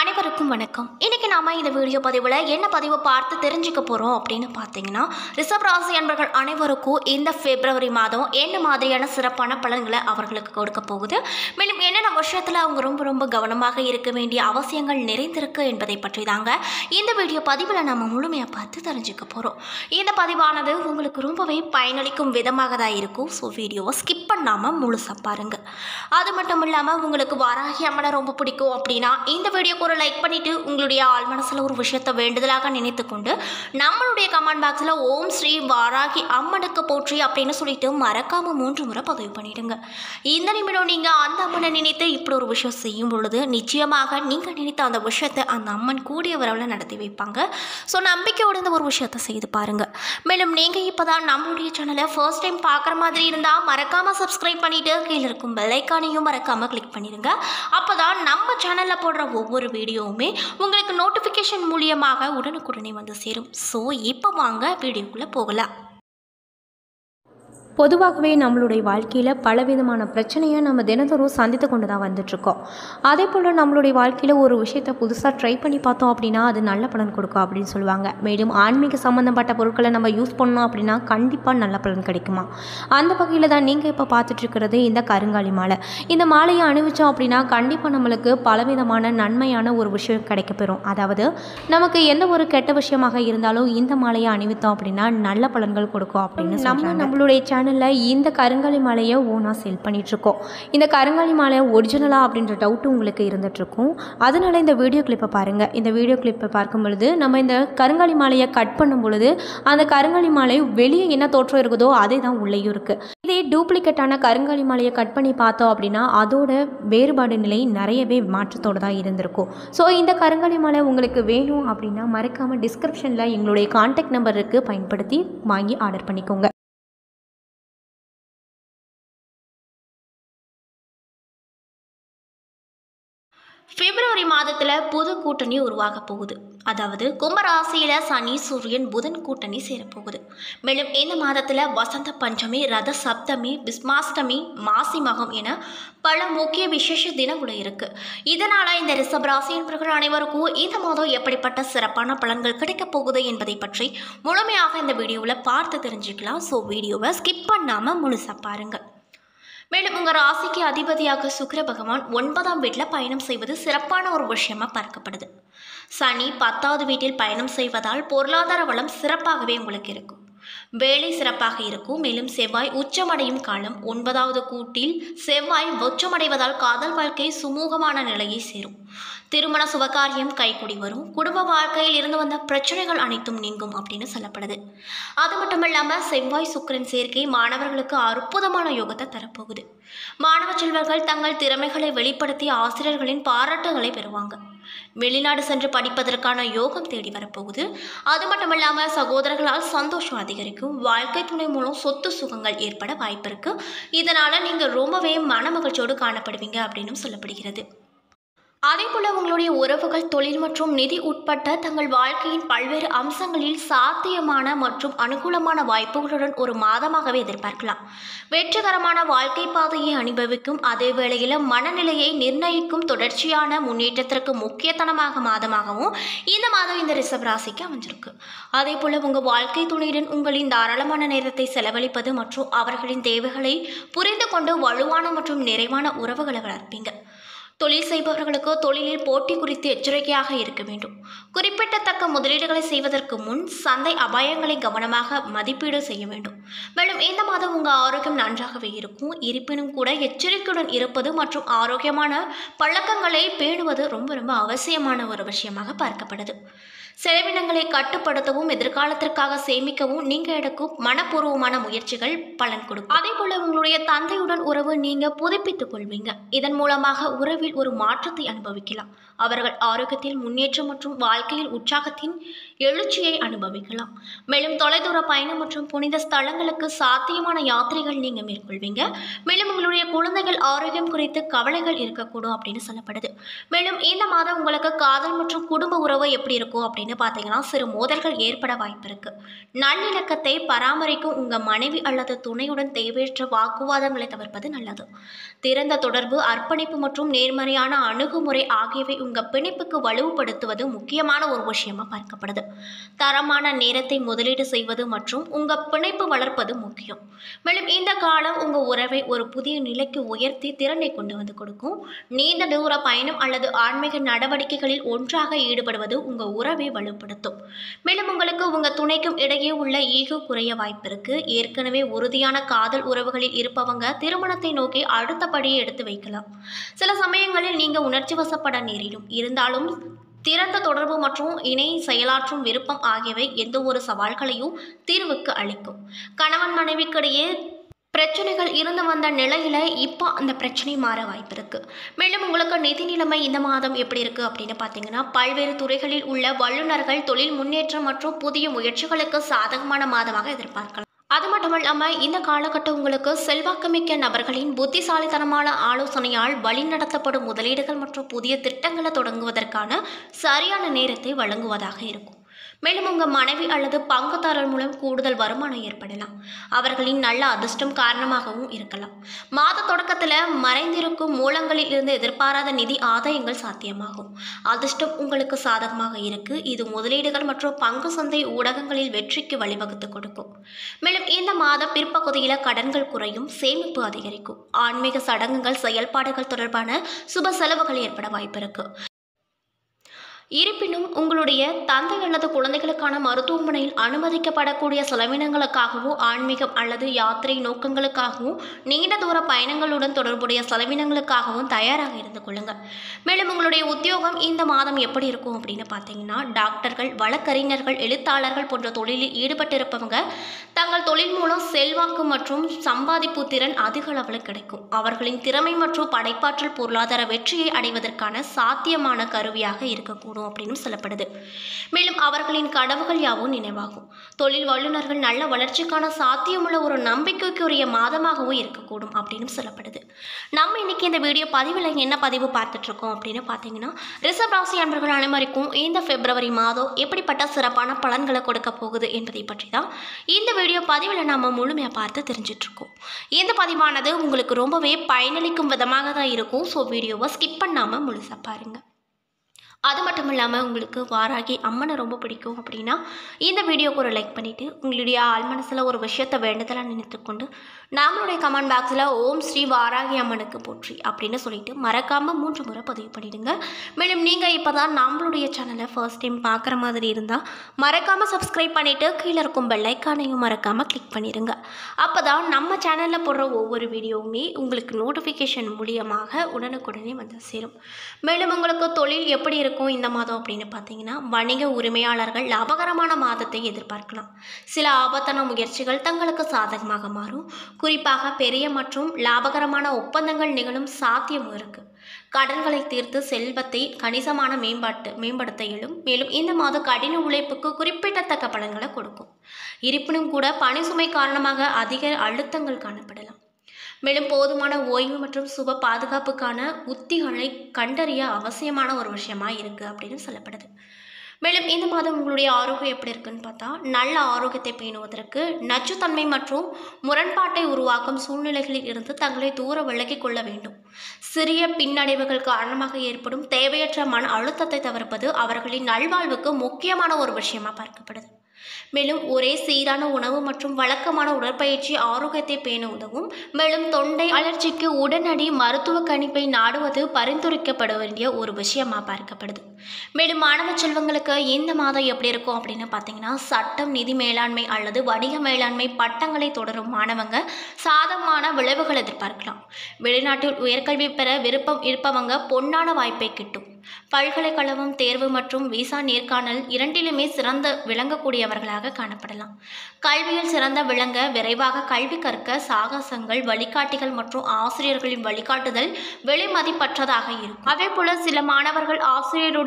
அனைவருக்கும் வணக்கம் இன்னைக்கு நாம இந்த வீடியோ பதிவில் என்ன பதிவை பார்த்து தெரிஞ்சுக்க போகிறோம் அப்படின்னு பார்த்தீங்கன்னா ரிஷப் ராசி அன்பர்கள் அனைவருக்கும் இந்த பிப்ரவரி மாதம் என்ன மாதிரியான சிறப்பான பலன்களை அவர்களுக்கு கொடுக்க போகுது மேலும் என்னென்ன விஷயத்தில் அவங்க ரொம்ப ரொம்ப கவனமாக இருக்க வேண்டிய அவசியங்கள் நிறைந்திருக்கு என்பதை பற்றி தாங்க இந்த வீடியோ பதிவில் நம்ம முழுமையாக பார்த்து தெரிஞ்சுக்க போகிறோம் இந்த பதிவானது உங்களுக்கு ரொம்பவே பயனளிக்கும் விதமாக தான் இருக்கும் ஸோ வீடியோவை ஸ்கிப் பண்ணாமல் முழுசாக பாருங்கள் அது மட்டும் இல்லாமல் உங்களுக்கு வாராகி அம்மனை ரொம்ப பிடிக்கும் அப்படின்னா இந்த வீடியோக்கு ஒரு லைக் பண்ணிவிட்டு உங்களுடைய ஆள் மனசில் ஒரு விஷயத்தை வேண்டுதலாக நினைத்து கொண்டு நம்மளுடைய கமெண்ட் பாக்ஸில் ஓம் ஸ்ரீ வாராகி அம்மனுக்கு போற்றி அப்படின்னு சொல்லிட்டு மறக்காமல் மூன்று முறை பதிவு பண்ணிடுங்க இந்த நிமிடம் நீங்கள் அந்த அம்மனை நினைத்து இப்படி ஒரு விஷயம் செய்யும் பொழுது நிச்சயமாக நீங்கள் நினைத்த அந்த விஷயத்தை அந்த அம்மன் கூடிய வரவில் நடத்தி வைப்பாங்க ஸோ நம்பிக்கையோட இந்த ஒரு விஷயத்தை செய்து பாருங்கள் மேலும் நீங்கள் இப்போ தான் நம்மளுடைய சேனலை ஃபர்ஸ்ட் டைம் பார்க்குற மாதிரி இருந்தால் மறக்காமல் சப்ஸ்கிரைப் பண்ணிவிட்டு கீழே இருக்கும் பெல்லைக்கானையும் மறக்காமல் கிளிக் பண்ணிடுங்க அப்போ தான் நம்ம சேனலில் போடுற ஒவ்வொரு வீடியோவுமே உங்களுக்கு நோட்டிஃபிகேஷன் மூலியமாக உடனுக்குடனே வந்து சேரும் ஸோ இப்போ வாங்க வீடியோக்குள்ளே போகலாம் பொதுவாகவே நம்மளுடைய வாழ்க்கையில் பலவிதமான பிரச்சனையை நம்ம தினந்தோறும் சந்தித்து கொண்டு தான் வந்துட்ருக்கோம் அதே போல் நம்மளுடைய வாழ்க்கையில் ஒரு விஷயத்தை புதுசாக ட்ரை பண்ணி பார்த்தோம் அப்படின்னா அது நல்ல பலன் கொடுக்கும் அப்படின்னு சொல்லுவாங்க மேலும் ஆன்மீக சம்மந்தப்பட்ட பொருட்களை நம்ம யூஸ் பண்ணோம் அப்படின்னா கண்டிப்பாக நல்ல பலன் கிடைக்குமா அந்த வகையில் தான் நீங்கள் இப்போ பார்த்துட்ருக்கிறது இந்த கருங்காலி மாலை இந்த மாலையை அணிவிச்சோம் அப்படின்னா கண்டிப்பாக நம்மளுக்கு பலவிதமான நன்மையான ஒரு விஷயம் கிடைக்கப்பெறும் அதாவது நமக்கு எந்த ஒரு கெட்ட விஷயமாக இருந்தாலும் இந்த மாலையை அணிவித்தோம் அப்படின்னா நல்ல பலன்கள் கொடுக்கும் அப்படின்னு நம்ம நம்மளுடைய சேனலில் இந்த கருங்காலி மாலையை ஓனாக செல் பண்ணிகிட்ருக்கோம் இந்த கருங்காலி மாலை ஒரிஜினலா அப்படின்ற டவுட்டு உங்களுக்கு இருந்துகிட்ருக்கும் அதனால் இந்த வீடியோ கிளிப்பை பாருங்கள் இந்த வீடியோ கிளிப்பை பார்க்கும் பொழுது நம்ம இந்த கருங்காலி மாலையை கட் பண்ணும் பொழுது அந்த கருங்காலி மாலை வெளியே என்ன தோற்றம் இருக்குதோ அதே தான் உள்ளேயும் இருக்குது இதே டூப்ளிகேட்டான கருங்காலி மாலையை கட் பண்ணி பார்த்தோம் அப்படின்னா அதோட வேறுபாடு நிலை நிறையவே மாற்றத்தோடு தான் இருந்திருக்கும் ஸோ இந்த கருங்காலி மாலை உங்களுக்கு வேணும் அப்படின்னா மறக்காமல் டிஸ்கிரிப்ஷனில் எங்களுடைய காண்டாக்ட் நம்பர் இருக்குது பயன்படுத்தி வாங்கி ஆர்டர் பண்ணிக்கோங்க பிப்ரவரி மாதத்தில் புது கூட்டணி உருவாக போகுது அதாவது கும்பராசியில் சனி சூரியன் புதன் கூட்டணி சேரப்போகுது மேலும் இந்த மாதத்தில் வசந்த பஞ்சமி ரத சப்தமி பிஸ்மாஷ்டமி மாசி மகம் என பல முக்கிய விசேஷ தினங்களும் இருக்கு இதனால இந்த ரிஷபராசி என்பவர்கள் அனைவருக்கும் இந்த மாதம் எப்படிப்பட்ட சிறப்பான பலன்கள் கிடைக்கப் போகுது என்பதை பற்றி முழுமையாக இந்த வீடியோவில் பார்த்து தெரிஞ்சுக்கலாம் ஸோ வீடியோவை ஸ்கிப் பண்ணாமல் முழுசாக பாருங்கள் மேலும் உங்கள் ராசிக்கு அதிபதியாக சுக்கிர பகவான் ஒன்பதாம் வீட்டில் பயணம் செய்வது சிறப்பான ஒரு விஷயமா பார்க்கப்படுது சனி பத்தாவது வீட்டில் பயணம் செய்வதால் பொருளாதார வளம் சிறப்பாகவே உங்களுக்கு இருக்கும் வேலை சிறப்பாக இருக்கும் மேலும் செவ்வாய் உச்சமடையும் காலம் ஒன்பதாவது கூட்டில் செவ்வாய் உச்சமடைவதால் காதல் வாழ்க்கை சுமூகமான நிலையை சேரும் திருமண சுபகாரியம் கைக்கூடி வரும் குடும்ப வாழ்க்கையில் இருந்து வந்த பிரச்சனைகள் அனைத்தும் நீங்கும் அப்படின்னு சொல்லப்படுது அது மட்டும் இல்லாமல் செவ்வாய் சுக்கிரன் சேர்க்கை மாணவர்களுக்கு அற்புதமான யோகத்தை தரப்போகுது மாணவ செல்வர்கள் தங்கள் திறமைகளை வெளிப்படுத்தி ஆசிரியர்களின் பாராட்டுகளை பெறுவாங்க வெளிநாடு சென்று படிப்பதற்கான யோகம் தேடி வரப்போகுது அது மட்டும் இல்லாமல் சகோதரர்களால் சந்தோஷம் அதிகரிக்கும் வாழ்க்கை துணை மூலம் சொத்து சுகங்கள் ஏற்பட வாய்ப்பு இருக்கு இதனால நீங்க ரொம்பவே மன மகிழ்ச்சியோடு காணப்படுவீங்க அப்படின்னு சொல்லப்படுகிறது அதே போல உங்களுடைய உறவுகள் தொழில் மற்றும் நிதி உட்பட்ட தங்கள் வாழ்க்கையின் பல்வேறு அம்சங்களில் சாத்தியமான மற்றும் அனுகூலமான வாய்ப்புகளுடன் ஒரு மாதமாகவே எதிர்பார்க்கலாம் வெற்றிகரமான வாழ்க்கை பாதையை அனுபவிக்கும் அதே வேளையில் மனநிலையை நிர்ணயிக்கும் தொடர்ச்சியான முன்னேற்றத்திற்கு முக்கியத்தனமாக மாதமாகவும் இந்த மாதம் இந்த ரிஷப் ராசிக்கு அமைஞ்சிருக்கு அதே போல உங்க வாழ்க்கை துணையுடன் உங்களின் தாராளமான நேரத்தை செலவழிப்பது மற்றும் அவர்களின் தேவைகளை புரிந்து கொண்டு வலுவான மற்றும் நிறைவான உறவுகளை வளர்ப்பீங்க தொழில் செய்பவர்களுக்கு தொழிலில் போட்டி குறித்து எச்சரிக்கையாக இருக்க வேண்டும் குறிப்பிடத்தக்க முதலீடுகளை செய்வதற்கு முன் சந்தை அபாயங்களை கவனமாக மதிப்பீடு செய்ய வேண்டும் மேலும் இந்த மாதம் உங்கள் ஆரோக்கியம் நன்றாகவே இருக்கும் இருப்பினும் கூட எச்சரிக்கையுடன் இருப்பது மற்றும் ஆரோக்கியமான பழக்கங்களை பேணுவது ரொம்ப ரொம்ப அவசியமான ஒரு விஷயமாக பார்க்கப்படுது செலவினங்களை கட்டுப்படுத்தவும் எதிர்காலத்திற்காக சேமிக்கவும் நீங்க எடுக்கும் மனப்பூர்வமான முயற்சிகள் பலன் கொடுக்கும் அதே போல உங்களுடைய தந்தையுடன் உறவு நீங்க புதுப்பித்துக் கொள்வீங்க இதன் மூலமாக உறவில் ஒரு மாற்றத்தை அனுபவிக்கலாம் அவர்கள் ஆரோக்கியத்தில் முன்னேற்றம் மற்றும் வாழ்க்கையில் உற்சாகத்தின் எழுச்சியை அனுபவிக்கலாம் மேலும் தொலைதூர பயணம் மற்றும் புனித ஸ்தலங்களுக்கு சாத்தியமான யாத்திரைகள் நீங்க மேற்கொள்வீங்க மேலும் உங்களுடைய குழந்தைகள் ஆரோக்கியம் குறித்து கவலைகள் இருக்கக்கூடும் அப்படின்னு சொல்லப்படுது மேலும் இந்த மாதம் உங்களுக்கு காதல் மற்றும் குடும்ப உறவு எப்படி இருக்கும் அப்படின்னு பார்த்தீங்கன்னா சிறு மோதல்கள் ஏற்பட வாய்ப்பு இருக்கு நல்லிணக்கத்தை பராமரிக்கும் உங்க மனைவி அல்லது துணையுடன் தேவையற்ற வாக்குவாதங்களை தவிர்ப்பது நல்லது திறந்த தொடர்பு அர்ப்பணிப்பு மற்றும் நேர்மறையான அணுகுமுறை ஆகியவை உங்க பிணைப்புக்கு வலுவுபடுத்துவது முக்கியமான ஒரு விஷயமா பார்க்கப்படுது தரமான நேரத்தை முதலீடு செய்வது மற்றும் உங்க பிணைப்பு வளர்ப்பது முக்கியம் மேலும் இந்த காலம் உங்க உறவை ஒரு புதிய நிலைக்கு உயர்த்தி திறனை கொண்டு வந்து கொடுக்கும் நீண்ட தூர பயணம் அல்லது ஆன்மீக நடவடிக்கைகளில் ஒன்றாக ஈடுபடுவது உங்க உறவை வலுப்படுத்தும் மேலும் உங்களுக்கு உங்க துணைக்கும் இடையே உள்ள ஈகோ குறைய வாய்ப்பு இருக்கு ஏற்கனவே உறுதியான காதல் உறவுகளில் இருப்பவங்க திருமணத்தை நோக்கி அடுத்த படியை எடுத்து வைக்கலாம் சில சமயங்களில் நீங்க உணர்ச்சி வசப்பட நேரிடும் இருந்தாலும் திறந்த தொடர்பு மற்றும் இணை செயலாற்றும் விருப்பம் ஆகியவை எந்த ஒரு சவால்களையும் தீர்வுக்கு அளிக்கும் கணவன் மனைவிக்கிடையே பிரச்சனைகள் இருந்து வந்த நிலையில இப்போ அந்த பிரச்சனை மாற வாய்ப்பு இருக்கு மேலும் உங்களுக்கு நிதி நிலைமை இந்த மாதம் எப்படி இருக்கு அப்படின்னு பார்த்தீங்கன்னா பல்வேறு துறைகளில் உள்ள வல்லுநர்கள் தொழில் முன்னேற்றம் மற்றும் புதிய முயற்சிகளுக்கு சாதகமான மாதமாக எதிர்பார்க்கலாம் அது மட்டும் இல்லாமல் இந்த காலகட்டம் உங்களுக்கு செல்வாக்குமிக்க நபர்களின் புத்திசாலித்தனமான ஆலோசனையால் வழிநடத்தப்படும் முதலீடுகள் மற்றும் புதிய திட்டங்களை தொடங்குவதற்கான சரியான நேரத்தை வழங்குவதாக இருக்கும் மேலும் உங்கள் மனைவி அல்லது பங்குதாரர் மூலம் கூடுதல் வருமானம் ஏற்படலாம் அவர்களின் நல்ல அதிர்ஷ்டம் காரணமாகவும் இருக்கலாம் மாத தொடக்கத்தில் மறைந்திருக்கும் மூலங்களில் இருந்து எதிர்பாராத நிதி ஆதாயங்கள் சாத்தியமாகும் அதிர்ஷ்டம் உங்களுக்கு சாதகமாக இருக்கு இது முதலீடுகள் மற்றும் பங்கு சந்தை ஊடகங்களில் வெற்றிக்கு வழிவகுத்து கொடுக்கும் மேலும் இந்த மாத பிற்பகுதியில் கடன்கள் குறையும் சேமிப்பு அதிகரிக்கும் ஆன்மீக சடங்குகள் செயல்பாடுகள் தொடர்பான சுப செலவுகள் ஏற்பட வாய்ப்பு இருக்கு இருப்பினும் உங்களுடைய தந்தை அல்லது குழந்தைகளுக்கான மருத்துவமனையில் அனுமதிக்கப்படக்கூடிய செலவினங்களுக்காகவும் ஆன்மீகம் அல்லது யாத்திரை நோக்கங்களுக்காகவும் நீண்ட தூர பயணங்களுடன் தொடர்புடைய செலவினங்களுக்காகவும் தயாராக இருந்து கொள்ளுங்கள் மேலும் உங்களுடைய உத்தியோகம் இந்த மாதம் எப்படி இருக்கும் அப்படின்னு பார்த்தீங்கன்னா டாக்டர்கள் வழக்கறிஞர்கள் எழுத்தாளர்கள் போன்ற தொழிலில் ஈடுபட்டிருப்பவங்க தங்கள் தொழில் மூலம் செல்வாக்கு மற்றும் சம்பாதிப்பு திறன் அதிக அளவில் கிடைக்கும் அவர்களின் திறமை மற்றும் படைப்பாற்றல் பொருளாதார வெற்றியை அடைவதற்கான சாத்தியமான கருவியாக இருக்கக்கூடும் அப்படின்னு சொல்லப்படுது மேலும் அவர்களின் கனவுகள் யாவும் நினைவாகும் தொழில் வல்லுநர்கள் நல்ல வளர்ச்சிக்கான சாத்தியமுள்ள ஒரு நம்பிக்கைக்குரிய மாதமாகவும் இருக்கக்கூடும் அப்படின்னு சொல்லப்படுது நம்ம இன்னைக்கு இந்த வீடியோ பதிவில் என்ன பதிவு பார்த்துட்டு இருக்கோம் அப்படின்னு பார்த்தீங்கன்னா ரிஷப் ராசி அன்பர்கள் அனைவருக்கும் இந்த பிப்ரவரி மாதம் எப்படிப்பட்ட சிறப்பான பலன்களை கொடுக்க போகுது என்பதை பற்றி தான் இந்த வீடியோ பதிவில் நம்ம முழுமையாக பார்த்து தெரிஞ்சிட்டு இருக்கோம் இந்த பதிவானது உங்களுக்கு ரொம்பவே பயனளிக்கும் விதமாக தான் இருக்கும் ஸோ வீடியோவை ஸ்கிப் பண்ணாமல் முழுசாக பாருங்கள் அது மட்டும் இல்லாமல் உங்களுக்கு வாராகி அம்மனை ரொம்ப பிடிக்கும் அப்படின்னா இந்த வீடியோக்கு ஒரு லைக் பண்ணிவிட்டு உங்களுடைய ஆள் மனசில் ஒரு விஷயத்தை வேண்டுதலாக நினைத்துக்கொண்டு நம்மளுடைய கமெண்ட் பாக்ஸில் ஓம் ஸ்ரீ வாராகி அம்மனுக்கு போற்றி அப்படின்னு சொல்லிட்டு மறக்காமல் மூன்று முறை பதிவு பண்ணிடுங்க மேலும் நீங்கள் இப்போ தான் நம்மளுடைய சேனலை ஃபர்ஸ்ட் டைம் பார்க்குற மாதிரி இருந்தால் மறக்காமல் சப்ஸ்கிரைப் பண்ணிவிட்டு கீழே இருக்கும் பெல்லைக்கானையும் மறக்காமல் கிளிக் பண்ணிடுங்க அப்போ தான் நம்ம சேனலில் போடுற ஒவ்வொரு வீடியோவுமே உங்களுக்கு நோட்டிஃபிகேஷன் மூலியமாக உடனுக்குடனே வந்து சேரும் மேலும் உங்களுக்கு தொழில் எப்படி இருக்கும் இந்த மாதம் அப்படின்னு பார்த்தீங்கன்னா வணிக உரிமையாளர்கள் லாபகரமான மாதத்தை எதிர்பார்க்கலாம் சில ஆபத்தான முயற்சிகள் தங்களுக்கு சாதகமாக மாறும் குறிப்பாக பெரிய மற்றும் லாபகரமான ஒப்பந்தங்கள் நிகழும் சாத்தியமும் இருக்கு கடன்களை தீர்த்து செல்வத்தை கணிசமான மேம்பாட்டு மேம்படுத்த இயலும் மேலும் இந்த மாதம் கடின உழைப்புக்கு குறிப்பிடத்தக்க பலன்களை கொடுக்கும் இருப்பினும் கூட பணி சுமை காரணமாக அதிக அழுத்தங்கள் காணப்படலாம் மேலும் போதுமான ஓய்வு மற்றும் சுப பாதுகாப்புக்கான உத்திகளை கண்டறிய அவசியமான ஒரு விஷயமா இருக்குது அப்படின்னு சொல்லப்படுது மேலும் இந்த மாதம் உங்களுடைய ஆரோக்கியம் எப்படி இருக்குன்னு பார்த்தா நல்ல ஆரோக்கியத்தை பேணுவதற்கு நச்சுத்தன்மை மற்றும் முரண்பாட்டை உருவாக்கும் சூழ்நிலைகளில் இருந்து தங்களை தூர விலகிக் கொள்ள வேண்டும் சிறிய பின்னடைவுகள் காரணமாக ஏற்படும் தேவையற்ற மன அழுத்தத்தை தவிர்ப்பது அவர்களின் நல்வாழ்வுக்கு முக்கியமான ஒரு விஷயமா பார்க்கப்படுது மேலும் ஒரே சீரான உணவு மற்றும் வழக்கமான உடற்பயிற்சி ஆரோக்கியத்தை பேண உதவும் மேலும் தொண்டை அலர்ஜிக்கு உடனடி மருத்துவ கணிப்பை நாடுவது பரிந்துரைக்கப்பட வேண்டிய ஒரு விஷயமா பார்க்கப்படுது மேலும் மாணவ செல்வங்களுக்கு இந்த மாதம் எப்படி இருக்கும் அப்படின்னு பார்த்தீங்கன்னா சட்டம் நிதி மேலாண்மை அல்லது வணிக மேலாண்மை பட்டங்களை தொடரும் மாணவங்க சாதகமான விளைவுகள் எதிர்பார்க்கலாம் வெளிநாட்டில் உயர்கல்வி பெற விருப்பம் இருப்பவங்க பொன்னான வாய்ப்பை கிட்டும் பல்கலைக்கழகம் தேர்வு மற்றும் விசா நேர்காணல் இரண்டிலுமே சிறந்த விளங்கக்கூடியவர்களாக காணப்படலாம் கல்வியில் சிறந்த விளங்க விரைவாக கல்வி கற்க சாகசங்கள் வழிகாட்டிகள் மற்றும் ஆசிரியர்களின் வழிகாட்டுதல் விலைமதிப்பற்றதாக இருக்கும் அதே போல சில மாணவர்கள் ஆசிரியருடன்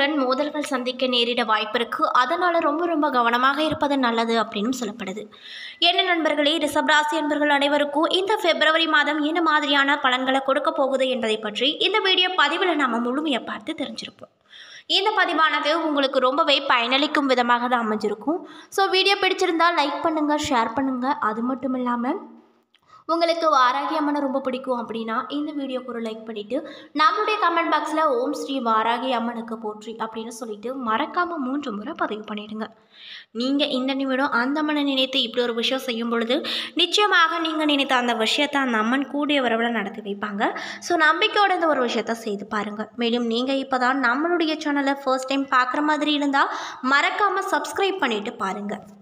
கிரகங்களுடன் மோதல்கள் சந்திக்க நேரிட வாய்ப்பு இருக்கு அதனால ரொம்ப ரொம்ப கவனமாக இருப்பது நல்லது அப்படின்னு சொல்லப்படுது என்ன நண்பர்களே ரிஷபராசி என்பர்கள் அனைவருக்கும் இந்த பிப்ரவரி மாதம் என்ன மாதிரியான பலன்களை கொடுக்க போகுது என்பதை பற்றி இந்த வீடியோ பதிவில் நாம முழுமையை பார்த்து தெரிஞ்சிருப்போம் இந்த பதிவானது உங்களுக்கு ரொம்பவே பயனளிக்கும் விதமாக தான் அமைஞ்சிருக்கும் ஸோ வீடியோ பிடிச்சிருந்தா லைக் பண்ணுங்கள் ஷேர் பண்ணுங்கள் அது மட்டும் இல்லாமல் உங்களுக்கு வாராகி அம்மனை ரொம்ப பிடிக்கும் அப்படின்னா இந்த வீடியோக்கு ஒரு லைக் பண்ணிவிட்டு நம்மளுடைய கமெண்ட் பாக்ஸில் ஓம் ஸ்ரீ வாராகி அம்மனுக்கு போற்றி அப்படின்னு சொல்லிட்டு மறக்காமல் மூன்று முறை பதிவு பண்ணிடுங்க நீங்கள் இந்த நிமிடம் அந்த அம்மனை நினைத்து இப்படி ஒரு விஷயம் செய்யும் பொழுது நிச்சயமாக நீங்கள் நினைத்த அந்த விஷயத்தை அந்த அம்மன் கூடிய வரவில் நடத்தி வைப்பாங்க ஸோ நம்பிக்கையோட இந்த ஒரு விஷயத்த செய்து பாருங்கள் மேலும் நீங்கள் இப்போ தான் நம்மளுடைய சேனலை ஃபர்ஸ்ட் டைம் பார்க்குற மாதிரி இருந்தால் மறக்காமல் சப்ஸ்கிரைப் பண்ணிவிட்டு பாருங்கள்